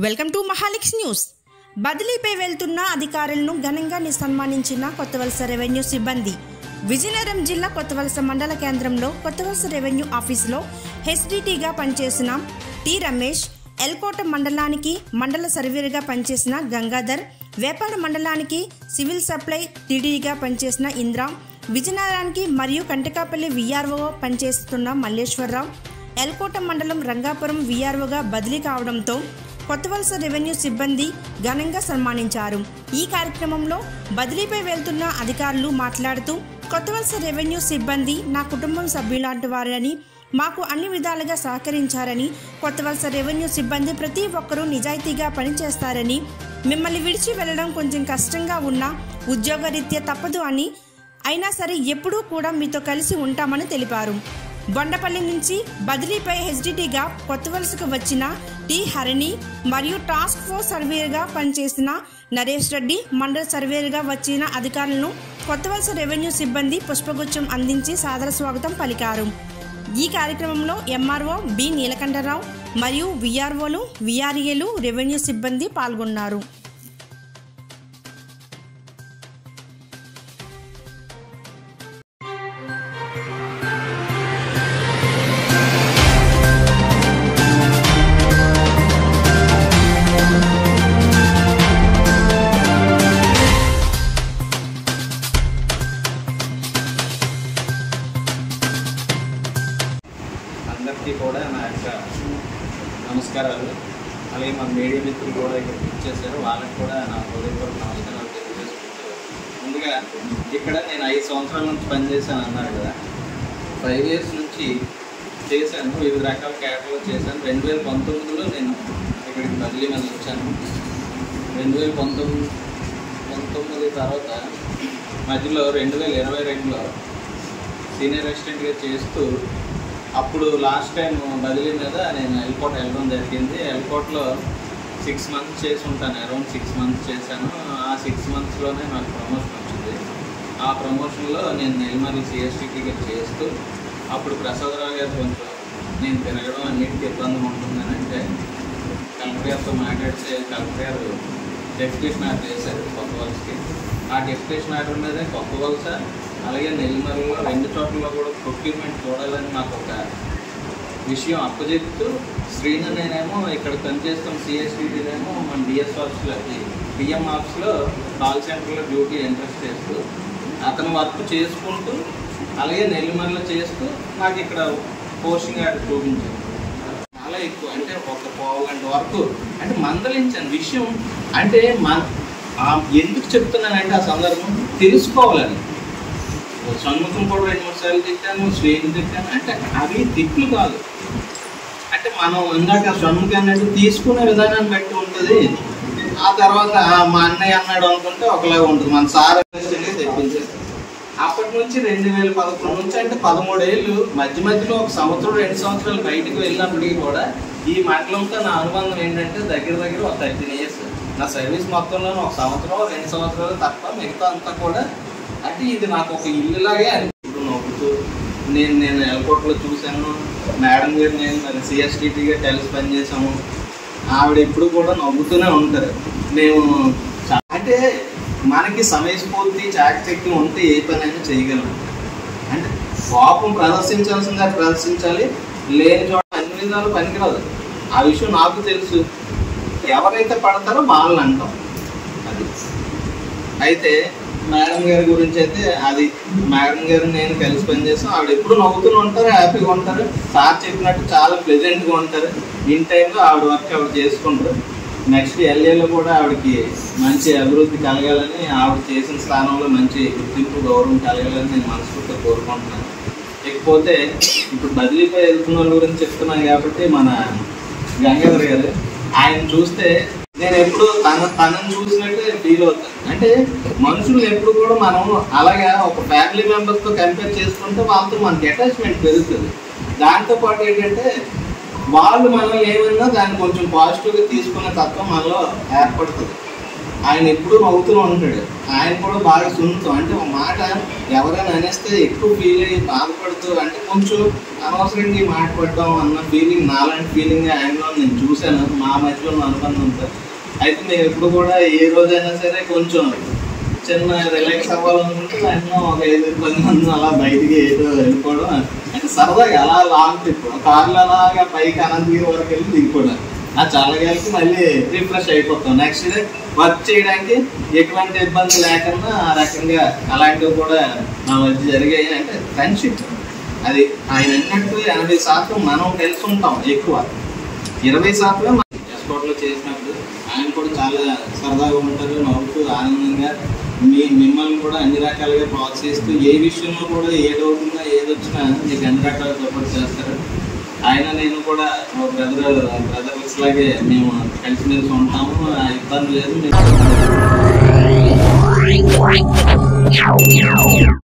welcome to Mahalix news బదిలీపై వెళ్తున్న అధికారులను ఘనంగా ని- సన్మానించిన కొత్తవలస రెవెన్యూ సిబ్బంది విజయనగరం జిల్లా కొత్తవలస మండల కేంద్రంలో కొత్తవలస రెవెన్యూ ఆఫీసులో హెచ్డిటిగా పనిచేసిన టి రమేష్ ఎల్కోట మండలానికి మండల సర్వేరుగా పనిచేసిన గంగాధర్ వేపాడ మండలానికి సివిల్ సప్లై టీడీగా పనిచేసిన ఇంద్ర విజయనగరానికి మరియు కంటకాపల్లి విఆర్ఓ పనిచేస్తున్న మల్లేశ్వరరావు ఎల్కోట మండలం రంగాపురం విఆర్ఓగా బదిలీ కావడంతో కొత్తవలస రెవెన్యూ సిబ్బంది ఘనంగా సన్మానించారు ఈ కార్యక్రమంలో బదిలీపై వెళ్తున్న అధికారులు మాట్లాడుతూ కొత్తవలస రెవెన్యూ సిబ్బంది నా కుటుంబం సభ్యులాంటి వారని మాకు అన్ని విధాలుగా సహకరించారని కొత్తవలస రెవెన్యూ సిబ్బంది ప్రతి ఒక్కరూ నిజాయితీగా పనిచేస్తారని మిమ్మల్ని విడిచి వెళ్ళడం కొంచెం కష్టంగా ఉన్నా ఉద్యోగరీత్యా తప్పదు అని అయినా సరే ఎప్పుడూ కూడా మీతో కలిసి ఉంటామని తెలిపారు బొండపల్లి నుంచి బదిలీపై హెచ్డిటిగా కొత్త వలసకు వచ్చిన టి హరిణి మరియు టాస్క్ ఫోర్స్ సర్వేయర్గా పనిచేసిన నరేష్ రెడ్డి మండల సర్వేయర్గా వచ్చిన అధికారులను కొత్త వలస రెవెన్యూ సిబ్బంది పుష్పగుచ్చం అందించి సాదర స్వాగతం పలికారు ఈ కార్యక్రమంలో ఎంఆర్ఓ బి నీలకంఠరావు మరియు విఆర్ఓలు విఆర్ఏలు రెవెన్యూ సిబ్బంది పాల్గొన్నారు అందరికీ కూడా నా యొక్క నమస్కారాలు అలాగే మన మీడియా మిత్రులు కూడా ఇక్కడ ఇచ్చేసారు వాళ్ళకి కూడా నా హృదయపూర్వక నమస్కారాలు తెలియజేసుకుంటూ ముందుగా ఇక్కడ నేను ఐదు సంవత్సరాల నుంచి పనిచేశాను అన్నారు కదా ఫైవ్ ఇయర్స్ నుంచి చేశాను వివిధ రకాల క్యాటర్లో చేశాను రెండు వేల పంతొమ్మిదిలో నేను ఇక్కడికి బదిలీ మీద వచ్చాను రెండు వేల పంతొమ్మిది పంతొమ్మిది తర్వాత మధ్యలో రెండు వేల ఇరవై రెండులో సీనియర్ అసిస్టెంట్గా చేస్తూ అప్పుడు లాస్ట్ టైం బదిలీ మీద నేను ఎల్కోట్ వెళ్ళడం జరిగింది ఎల్కోట్లో సిక్స్ మంత్స్ చేసి ఉంటాను అరౌండ్ సిక్స్ మంత్స్ చేశాను ఆ సిక్స్ మంత్స్లోనే నాకు ప్రమోషన్ వచ్చింది ఆ ప్రమోషన్లో నేను నెల్మల్లి సిఎస్టీగా చేస్తూ అప్పుడు ప్రసాదరావు గారు కొంచెం నేను తిరగడం అన్నిటికీ ఇబ్బంది ఉంటుందని అంటే కలెక్టర్ గారితో మాట్లాడితే కలెక్టర్ గారు డెప్యుటేషన్ ఆర్డర్ చేశారు కొత్త వలసకి ఆ డెప్యుటేషన్ ఆర్డర్ మీదే కొత్త వలస అలాగే నెల్లిమర్లలో రెండు చోట్లలో కూడా ప్రొక్యూర్మెంట్ చూడాలని నాకు ఒక విషయం అప్పచెప్తూ శ్రీను నేనేమో ఇక్కడ పనిచేస్తాం సిఎస్టీడీనేమో మన డిఎస్ ఆఫీస్లో పిఎం ఆఫీస్లో కాల్ సెంటర్లో డ్యూటీ ఇంట్రెస్ట్ చేస్తూ అతను వర్క్ చేసుకుంటూ అలాగే నెల్లిమర్లో చేస్తూ నాకు ఇక్కడ పోస్టింగ్ ఆర్డర్ చూపించాను చాలా ఎక్కువ అంటే ఒక పావు గంట వరకు అంటే మందలించాను విషయం అంటే మన ఆ ఎందుకు చెప్తున్నానంటే ఆ సందర్భం తెలుసుకోవాలని సన్ముఖం కూడా రెండు మూడు సార్లు తిట్టాను శ్రేణి తిట్టాను అంటే అవి తిట్లు కాదు అంటే మనం ఇందాక సన్ముఖం అన్నట్టు తీసుకునే విధానాన్ని బట్టి ఉంటుంది ఆ తర్వాత ఆ మా అన్నయ్య అన్నాడు అనుకుంటే ఒకలాగా ఉంటుంది మన సార్ అసిస్టెంట్గా తెప్పించారు అప్పటి నుంచి రెండు వేల పదకొండు నుంచి అంటే పదమూడేళ్ళు మధ్య మధ్యలో ఒక సంవత్సరం రెండు సంవత్సరాలు బయటకు వెళ్ళినప్పటికీ కూడా ఈ మండలంతో నా అనుబంధం ఏంటంటే దగ్గర దగ్గర ఒక థర్టీన్ ఇయర్స్ నా సర్వీస్ మొత్తంలో ఒక సంవత్సరం రెండు సంవత్సరాలు తప్ప మిగతా అంతా కూడా అంటే ఇది నాకు ఒక ఇల్లులాగే అనిపిస్తుంది నవ్వుతూ నేను నేను ఎయిర్పోర్ట్లో చూశాను మేడం గారు నేను మరి సిఎస్టీటీగా కలిసి పనిచేసాము ఆవిడ ఎప్పుడు కూడా నవ్వుతూనే ఉంటారు మేము చా- అంటే మనకి సమయస్ఫూర్తి చాకచక్యం ఉంటే ఏ పని అయినా చేయగలం అంటే కోపం ప్రదర్శించాల్సిందిగా ప్రదర్శించాలి లేని చోట అన్ని విధాలు పనికిరాదు ఆ విషయం నాకు తెలుసు ఎవరైతే పడతారో వాళ్ళని అంటాం అది అయితే మేడం గారి గురించి అయితే అది మేడం గారు నేను కలిసి పనిచేస్తాం ఆవిడ ఎప్పుడు నవ్వుతూనే ఉంటారు హ్యాపీగా ఉంటారు సార్ చెప్పినట్టు చాలా ప్లెజెంట్గా ఉంటారు ఇన్ టైంలో ఆవిడ వర్క్ ఆవిడ చేసుకుంటారు నెక్స్ట్ ఎల్ఏలో కూడా ఆవిడకి మంచి అభివృద్ధి కలగాలని ఆవిడ చేసిన స్థానంలో మంచి గుర్తింపు గౌరవం కలగాలని నేను మనస్ఫూర్తిగా కోరుకుంటున్నాను ఇకపోతే ఇప్పుడు బదిలీపై వెళ్తున్న వాళ్ళ గురించి చెప్తున్నాను కాబట్టి మన గంగాధర్ గారు ఆయన చూస్తే నేను ఎప్పుడు తన తనని చూసినట్టే ఫీల్ అవుతాను అంటే మనుషులు ఎప్పుడు కూడా మనం అలాగా ఒక ఫ్యామిలీ మెంబర్స్తో కంపేర్ చేసుకుంటే వాళ్ళతో మనకి అటాచ్మెంట్ పెరుగుతుంది దాంతో పాటు ఏంటంటే వాళ్ళు మనల్ని ఏమన్నా దాన్ని కొంచెం పాజిటివ్గా తీసుకునే తత్వం మనలో ఏర్పడుతుంది ఆయన ఎప్పుడూ నవ్వుతూ ఉంటాడు ఆయన కూడా బాగా సున్నితం అంటే ఒక మాట ఎవరైనా అనేస్తే ఎక్కువ ఫీల్ అయ్యి బాధపడుతూ అంటే కొంచెం అనవసరంగా ఈ మాట పడ్డాం అన్న ఫీలింగ్ నాలాంటి ఫీలింగ్ ఆయనలో నేను చూశాను మా మధ్యలో ఉన్న అనుబంధంతో అయితే మేము ఎప్పుడు కూడా ఏ రోజైనా సరే కొంచెం చిన్న రిలాక్స్ అవ్వాలనుకుంటే వెంటనే ఒక ఐదు పది మంది అలా బయటికి ఏదో వెళ్ళిపోవడం అంటే సరదాగా అలా లాంగ్ ట్రిప్ కార్లో అలాగా పైకి అనంతగిరి వరకు వెళ్ళి దిగిపోవడం ఆ చల్లగాలికి మళ్ళీ రిఫ్రెష్ అయిపోతాం నెక్స్ట్ డే వర్క్ చేయడానికి ఎటువంటి ఇబ్బంది లేకుండా ఆ రకంగా అలాంటివి కూడా మా మధ్య జరిగాయి అంటే ఫ్రెండ్షిప్ అది ఆయన అన్నట్టు ఎనభై శాతం మనం కలిసి ఉంటాం ఎక్కువ ఇరవై శాతమే మనం ఎస్పోర్ట్లో చేసినప్పుడు ఆయన కూడా చాలా సరదాగా ఉంటారు నవ్వుతూ ఆనందంగా మీ మిమ్మల్ని కూడా అన్ని రకాలుగా ప్రోత్సహిస్తూ ఏ విషయంలో కూడా ఏది అవుతుందా ఏది వచ్చినా మీకు అన్ని రకాలుగా సపోర్ట్ చేస్తారు ఆయన నేను కూడా బ్రదర్ బ్రదర్స్ లాగే మేము కలిసిమెలిసి ఉంటాము ఆ ఇబ్బంది లేదు మేము